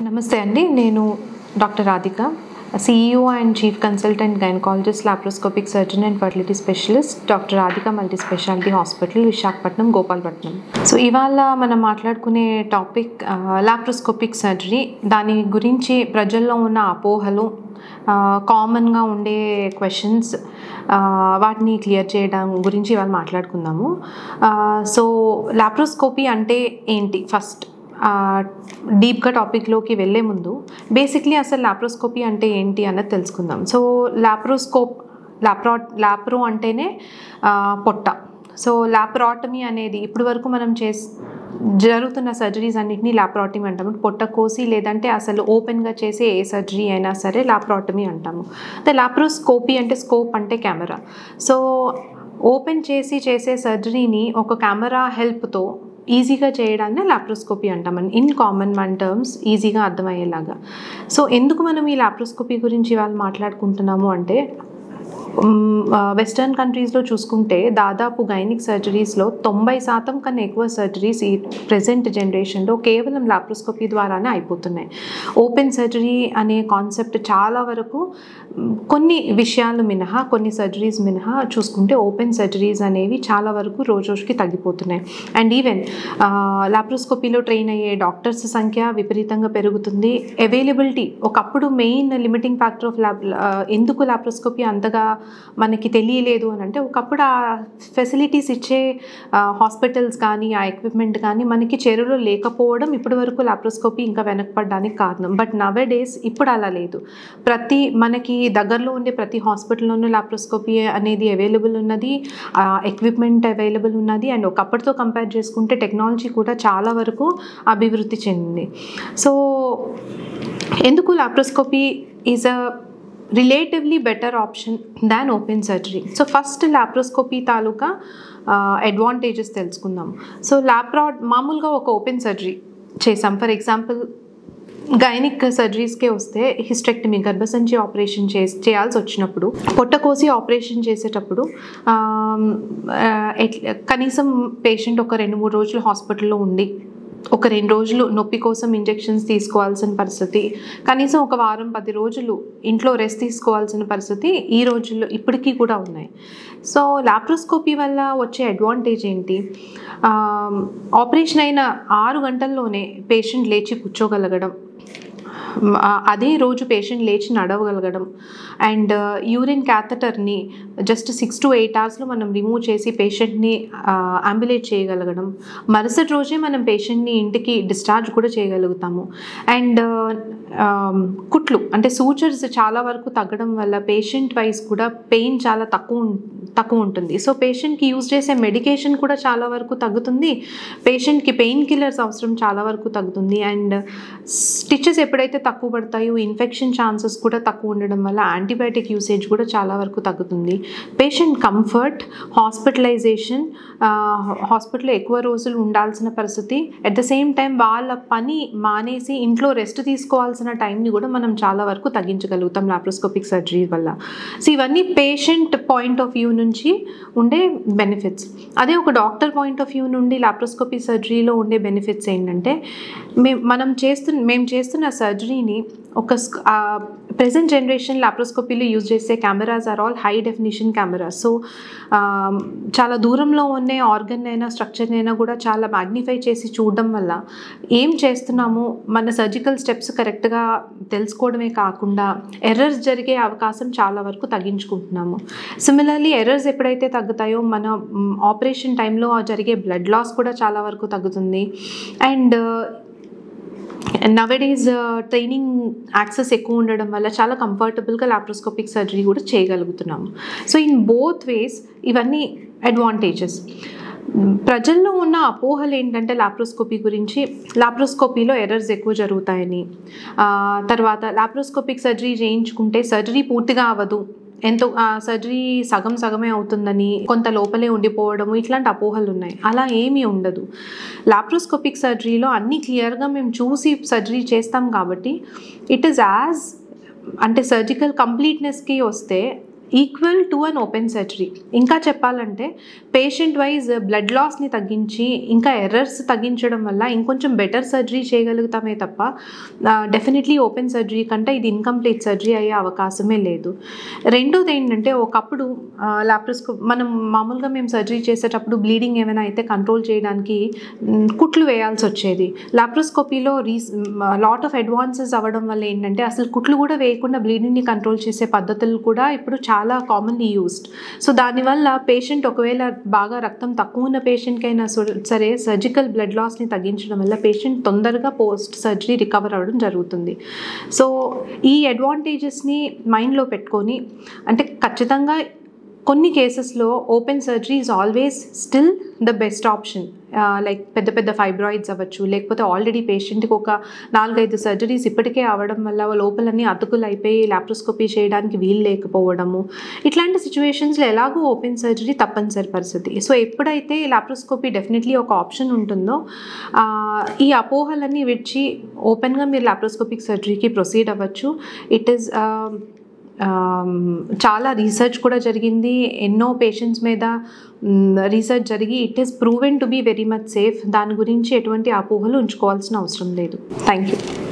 నమస్తే అండి నేను doctor Radhika CEO and chief consultant gynaecologist laparoscopic surgeon and fertility specialist doctor Radhika multi speciality hospital Visakhapatnam Gopalapatnam so ఇవాళ మనం మాట్లాడుకునే టాపిక్ లాప్రోస్కోపిక్ సర్జరీ దాని గురించి ప్రజల్లో ఉన్న అపోహలు కామన్గా ఉండే క్వశ్చన్స్ వాటిని క్లియర్ చేయడం గురించి ఇవాళ మాట్లాడుకుందాము సో లాప్రోస్కోపీ అంటే ఏంటి ఫస్ట్ డీప్గా టాపిక్లోకి వెళ్ళే ముందు బేసిక్లీ అసలు లాప్రోస్కోపీ అంటే ఏంటి అన్నది తెలుసుకుందాం సో లాప్రోస్కోప్ లాప్రో లాప్రో అంటేనే ఆ, పొట్ట సో లాప్రాటమీ అనేది ఇప్పటి వరకు మనం చేస్ జరుగుతున్న సర్జరీస్ అన్నిటినీ లాప్రాటమీ అంటాము పొట్ట కోసి లేదంటే అసలు ఓపెన్గా చేసే ఏ సర్జరీ అయినా సరే లాప్రాటమీ అంటాము అదే లాప్రోస్కోపీ అంటే స్కోప్ అంటే కెమెరా సో ఓపెన్ చేసి చేసే సర్జరీని ఒక కెమెరా హెల్ప్తో ఈజీగా చేయడాన్ని లాప్రోస్కోపీ అంటామని ఇన్ కామన్ మన టర్మ్స్ ఈజీగా అర్థమయ్యేలాగా సో ఎందుకు మనం ఈ లాప్రోస్కోపీ గురించి ఇవాళ మాట్లాడుకుంటున్నాము అంటే వెస్టర్న్ కంట్రీస్లో చూసుకుంటే దాదాపు గైనిక్ సర్జరీస్లో తొంభై శాతం కన్నా ఎక్కువ సర్జరీస్ ఈ ప్రజెంట్ జనరేషన్లో కేవలం లాప్రోస్కోపీ ద్వారానే అయిపోతున్నాయి ఓపెన్ సర్జరీ అనే కాన్సెప్ట్ చాలా వరకు మ్, కొన్ని విషయాలు మినహా కొన్ని సర్జరీస్ మినహా చూసుకుంటే ఓపెన్ సర్జరీస్ అనేవి చాలా వరకు రోజు రోజుకి తగ్గిపోతున్నాయి అండ్ ఈవెన్ లాప్రోస్కోపీలో ట్రైన్ అయ్యే డాక్టర్స్ సంఖ్య విపరీతంగా పెరుగుతుంది అవైలబిలిటీ ఒకప్పుడు main limiting factor of lab ఎందుకు లాప్రోస్కోపీ అంతగా మనకి తెలియలేదు అని అంటే ఒకప్పుడు ఆ ఫెసిలిటీస్ ఇచ్చే హాస్పిటల్స్ కానీ ఆ ఎక్విప్మెంట్ కానీ మనకి చెరువులో లేకపోవడం ఇప్పటి వరకు లాప్రోస్కోపీ ఇంకా వెనకపడడానికి కారణం బట్ నవే డేస్ ఇప్పుడు అలా లేదు ప్రతి మనకి దగ్గరలో ఉండే ప్రతి హాస్పిటల్లోనూ లాప్రోస్కోపీ అనేది అవైలబుల్ ఉన్నది ఎక్విప్మెంట్ అవైలబుల్ ఉన్నది అండ్ ఒకప్పటితో కంపేర్ చేసుకుంటే టెక్నాలజీ కూడా చాలా వరకు అభివృద్ధి చెందింది సో ఎందుకు laparoscopy is a relatively better option than open surgery so first laparoscopy తాలూకా అడ్వాంటేజెస్ తెలుసుకుందాం సో లాప్రా మామూలుగా ఒక ఓపెన్ సర్జరీ చేసాం ఫర్ ఎగ్జాంపుల్ గైనిక్ సర్జరీస్కే వస్తే హిస్టెక్టమీ గర్భసంచి ఆపరేషన్ చే చేయాల్సి వచ్చినప్పుడు పొట్ట కోసి ఆపరేషన్ చేసేటప్పుడు ఆమ్, ఆ, ఎట్ల- కనీసం పేషెంట్ ఒక రెండు మూడు రోజులు హాస్పిటల్లో ఉండి ఒక రెండు రోజులు నొప్పి కోసం ఇంజెక్షన్స్ తీసుకోవాల్సిన పరిస్థితి కనీసం ఒక వారం పది రోజులు ఇంట్లో రెస్ట్ తీసుకోవాల్సిన పరిస్థితి ఈ రోజుల్లో ఇప్పటికీ కూడా ఉన్నాయి సో లాప్రోస్కోపీ వల్ల వచ్చే అడ్వాంటేజ్ ఏంటి ఆమ్, ఆపరేషన్ అయిన ఆరు గంటల్లోనే పేషెంట్ లేచి కూర్చోగలగడం మ్, ఆ- అదే రోజు పేషెంట్ లేచి నడవగలగడం అండ్ యూరిన్ క్యాథటర్ని జస్ట్ సిక్స్ టు ఎయిట్ అవర్స్లో మనం రిమూవ్ చేసి పేషెంట్ని అంబులేట్ చేయగలగడం మరుసటి రోజే మనం పేషెంట్ని ఇంటికి డిశ్చార్జ్ కూడా చేయగలుగుతాము అండ్ కుట్లు అంటే సూచర్స్ చాలా వరకు తగ్గడం వల్ల పేషెంట్ వైజ్ కూడా పెయిన్ చాలా తక్కువ ఉం- తక్కువ ఉంటుంది సో పేషెంట్కి యూజ్ చేసే మెడికేషన్ కూడా చాలా వరకు తగ్గుతుంది పేషెంట్కి పెయిన్ కిల్లర్స్ అవసరం చాలా వరకు తగ్గుతుంది అండ్ స్టిచెస్ ఎప్పుడైతే తక్కువ పడతాయో ఇన్ఫెక్షన్ ఛాన్సెస్ కూడా తక్కువ ఉండడం వల్ల యాంటీబయాటిక్ యూసేజ్ కూడా చాలా వరకు తగ్గుతుంది పేషెంట్ కంఫర్ట్ హాస్పిటలైజేషన్ హాస్పిటల్లో ఎక్కువ రోజులు ఉండాల్సిన పరిస్థితి అట్ ద సేమ్ టైం వాళ్ళ పని మానేసి ఇంట్లో రెస్ట్ తీసుకోవాల్సిన టైంని కూడా మనం చాలా వరకు తగ్గించగలుగుతాం లాప్రోస్కోపిక్ సర్జరీ వల్ల సో ఇవన్నీ పేషెంట్ పాయింట్ ఆఫ్ వ్యూ నుంచి ఉండే బెనిఫిట్స్ అదే ఒక డాక్టర్ పాయింట్ ఆఫ్ వ్యూ నుండి లాప్రోస్కోపీ సర్జరీలో ఉండే బెనిఫిట్స్ ఏంటంటే మేము మనం చేస్తున్న మేము చేస్తున్న సర్జరీని ఒక ప్రజెంట్ జనరేషన్ లాప్రోస్కోపీలో యూజ్ చేసే cameras are all high definition cameras so చాలా దూరంలో ఉండే ఆర్గన్ అయినా స్ట్రక్చర్ అయినా కూడా చాలా మ్యాగ్నిఫై చేసి చూడడం వల్ల ఏం చేస్తున్నాము మన సర్జికల్ స్టెప్స్ కరెక్ట్గా తెలుసుకోవడమే కాకుండా ఎర్రర్స్ జరిగే అవకాశం చాలా వరకు తగ్గించుకుంటున్నాము సిమిలర్లీ ఎర్రర్స్ ఎప్పుడైతే తగ్గుతాయో మన ఆపరేషన్ టైంలో జరిగే బ్లడ్ లాస్ కూడా చాలా వరకు తగ్గుతుంది అండ్ నవడేస్ ట్రైనింగ్ యాక్సెస్ ఎక్కువ ఉండడం వల్ల చాలా కంఫర్టబుల్గా లాప్రోస్కోపిక్ సర్జరీ కూడా చేయగలుగుతున్నాము సో ఇన్ బోత్ వేస్ ఇవన్నీ అడ్వాంటేజెస్ ప్రజల్లో ఉన్న అపోహలు ఏంటంటే లాప్రోస్కోపీ గురించి లాప్రోస్కోపీలో ఎర్రర్స్ ఎక్కువ జరుగుతాయని ఆ, తర్వాత లాప్రోస్కోపిక్ సర్జరీ చేయించుకుంటే సర్జరీ పూర్తిగా అవ్వదు ఎంతో సర్జరీ సగం సగమే అవుతుందని కొంత లోపలే ఉండిపోవడము ఇట్లాంటి అపోహలు ఉన్నాయి అలా ఏమీ ఉండదు లాప్రోస్కోపిక్ సర్జరీలో అన్నీ క్లియర్గా మేము చూసి సర్జరీ చేస్తాం కాబట్టి ఇట్ ఈస్ యాజ్ అంటే సర్జికల్ కంప్లీట్నెస్కి వస్తే equal to an open surgery ఇంకా చెప్పాలంటే పేషెంట్ వైజ్ బ్లడ్ లాస్ని తగ్గించి ఇంకా ఎర్రర్స్ తగ్గించడం వల్ల ఇంకొంచెం బెటర్ సర్జరీ చేయగలుగుతామే తప్ప డెఫినెట్లీ ఓపెన్ సర్జరీ కంటే ఇది ఇన్కంప్లీట్ సర్జరీ అయ్యే అవకాశమే లేదు రెండోది ఏంటంటే ఒకప్పుడు లాప్రోస్కోప్ మనం మామూలుగా మేము సర్జరీ చేసేటప్పుడు బ్లీడింగ్ ఏమైనా అయితే కంట్రోల్ చేయడానికి మ్, కుట్లు వేయాల్సి వచ్చేది లాప్రోస్కోపీలో రీస్ లాట్ ఆఫ్ అడ్వాన్సెస్ అవ్వడం వల్ల ఏంటంటే అసలు కుట్లు కూడా వేయకుండా బ్లీడింగ్ని కంట్రోల్ చేసే పద్ధతులు కూడా ఇప్పుడు చాలా కామన్లీ యూస్డ్ సో దానివల్ల పేషెంట్ ఒకవేళ బాగా రక్తం తక్కువ ఉన్న పేషెంట్కి అయినా సో- సరే సర్జికల్ బ్లడ్ లాస్ని తగ్గించడం వల్ల పేషెంట్ తొందరగా పోస్ట్ సర్జరీ రికవర్ అవ్వడం జరుగుతుంది సో ఈ అడ్వాంటేజెస్ని మైండ్లో పెట్టుకొని అంటే ఖచ్చితంగా కొన్ని కేసెస్లో open surgery is always still the best option like పెద్ద పెద్ద ఫైబ్రాయిడ్స్ అవ్వచ్చు లేకపోతే ఆల్రెడీ పేషెంట్కి ఒక నాలుగైదు సర్జరీస్ ఇప్పటికే అవ్వడం వల్ల లోపలన్నీ అతుకులు అయిపోయి లాప్రోస్కోపీ చేయడానికి వీలు లేకపోవడము ఇట్లాంటి సిచ్యువేషన్స్లో ఎలాగో ఓపెన్ సర్జరీ తప్పనిసరి పరిస్థితి సో ఎప్పుడైతే లాప్రోస్కోపీ డెఫినెట్లీ ఒక ఆప్షన్ ఉంటుందో ఆ, ఈ అపోహలన్నీ విడిచి ఓపెన్గా మీరు లాప్రోస్కోపిక్ సర్జరీకి ప్రొసీడ్ అవ్వచ్చు ఇట్ ఈస్ ఆమ్, చాలా రీసెర్చ్ కూడా జరిగింది ఎన్నో పేషెంట్స్ మీద రీసెర్చ్ జరిగి it is proven to be very much safe దాని గురించి ఎటువంటి అపోహలు ఉంచుకోవాల్సిన అవసరం లేదు థ్యాంక్ యూ